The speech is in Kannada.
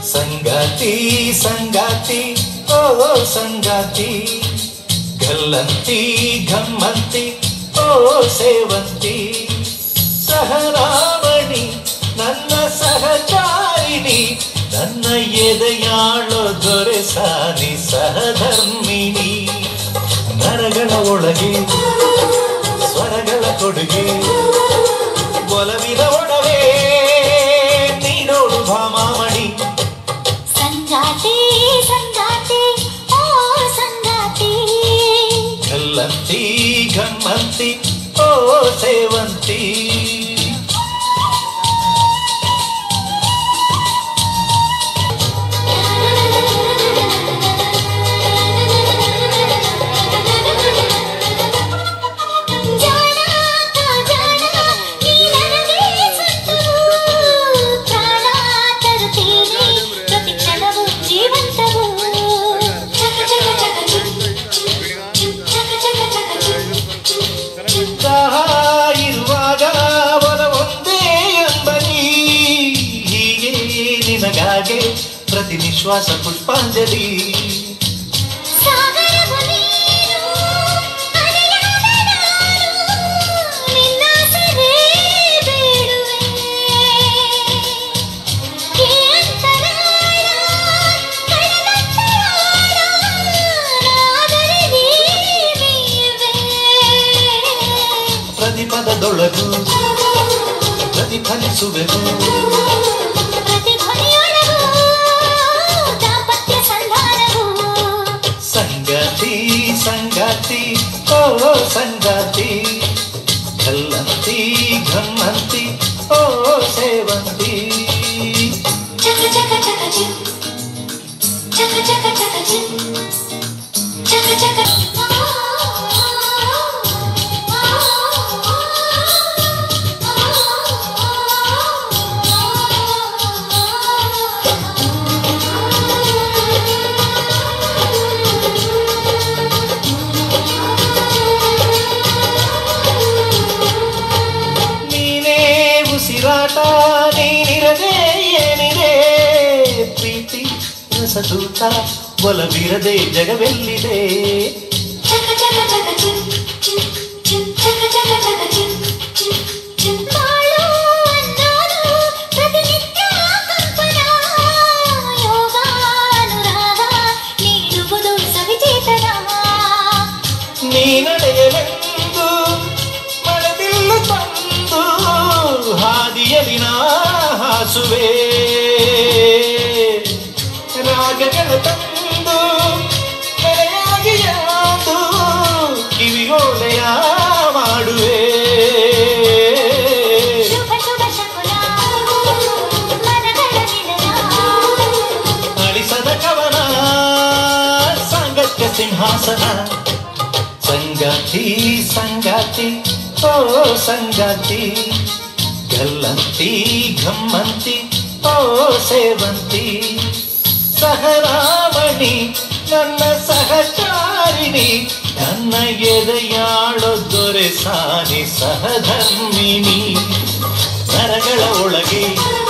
ಸಂಗಾತಿ ಸಂಗಾತಿ ಓ ಸಂಗಾತಿ ಗಲ್ಲಂತಿ ಘಮ್ಮಂತಿ ಓ ಸೇವಂತಿ ಸಹರಾಮಣಿ ನನ್ನ ಸಹಚಾರಿಣಿ ನನ್ನ ಎದೆಯಾಳೋ ದೊರೆ ಸಾನಿ ಸಹಧರ್ಮಿಣಿ ನರಗಳ ಒಳಗೆ ಸ್ವರಗಳ ಕೊಡುಗೆ ಒಲವಿನ ಒಡವೆ ನೀಡೋಡು ಭಾಮಾಮಣಿ ಸಂಗಾತಿ ಸಂಗಾತಿ ಓ ಸಂಗಾತಿ ಗಲ್ಲಂತಿ ಘಮ್ಮಂತಿ ಓ ಸೇವಂತಿ ಜಾಣ ಜಾಣ ನೀ ನನಗೆ ಸತ್ತು ಪ್ರಾಣ ತರುತ್ತೀನಿ ಪ್ರತಿ ಕ್ಷಣವೂ ಜೀವಂತವು ಚಕ ಚಕ ಚಕ ಚಿಕ್ ಚಕ ಚಕ ಚಕ ಚಿಕ್ ದಾಹ ಇರುವಾಗ ಅವರ ಒಂದೇ ಅಂಬಲಿ ಹೀಗೆ ನಿನಗಾಗೆ ಪ್ರತಿ ನಿಶ್ವಾಸ ಪುಷ್ಪಾಂಜಲಿ ಸಾಗರವು ನೀನು ಅಲೆಯಾದ ನಾನು ನಿನ್ನ ಸೆರೆ ಬೇಡುವೆ ಈ ಅಂತರಾಳ ಕಳೆದಂತರಾಳ ನಾದರೆ ನೀವೇ ಪ್ರತಿಪದದೊಳಗು ಪ್ರತಿಫಲಿಸುವೆವು ಪ್ರತಿಧ್ವನಿಯೊಳಗೂ ದಾಂಪತ್ಯ ಸಂಧಾನವು ಸಂಗಾತಿ ಸಂಗಾತಿ ಓ ಸಂಗಾತಿ ಗಲ್ಲಂತಿ ಘಮ್ಮಂತಿ ಓ ಸೇವಂತಿ ಚಕ ಚಕ ಚಕ ಚಿಕ್ ಚಕ ಚಕ ಚಕ ಚಿಕ್ ಚಕ ಚಕ ನೀನೇ ಉಸಿರಾಟ ನೀನಿರದೆ ಏನಿದೆ ಪ್ರೀತಿ ರಸದೂತ ಒಲವಿರದೆ ಜಗವೆಲ್ಲಿದೆ ಚಕ ಚಕ ಚಕ ಚಿಕ್ ಚಿಕ್ ಚಿಕ್ ಚಕ ಚಕ ಚಕ ಚಿಕ್ ಚಿಕ್ ಚಿಕ್ ಬಾಳು ಅನ್ನೋದು ಪ್ರತಿನಿತ್ಯ ಕಂಪನ ಯೋಗ ಅನುರಾಗ ನೀಡುವುದು ಸವಿಚೇತನ ನೀ ನಡೆಯಲೆಂದು ಮಳೆಬಿಲ್ಲು ತಂದು ಹಾದಿಯಲ್ಲಿ ನಾ ಹಾಸುವೆ ರಾಗಗಳ ತಂದು ಕರೆಯಾಗಿ ಯಾದು ಕಿವಿಗೋಲೆಯ ಮಾಡುವೆ ಶುಭ ಶುಭ ಶಕುನ ಮನಗಳ ನಿಲಯ ಅಳಿಸದ ಕವನ ಸಾಂಗತ್ಯ ಸಿಂಹಾಸನ ಸಂಗಾತಿ ಸಂಗಾತಿ ಓ ಸಂಗಾತಿ ಗಲ್ಲಂತಿ ಘಮ್ಮಂತಿ ಓ ಸೇವಂತಿ ಸಹರಾಮಣಿ ನನ್ನ ಸಹಚಾರಿಣಿ ನನ್ನ ಎದೆಯಾಳೋ ದೊರೆ ಸಾನಿ ಸಹಧರ್ಮಿಣಿ ನರಗಳ ಒಳಗೆ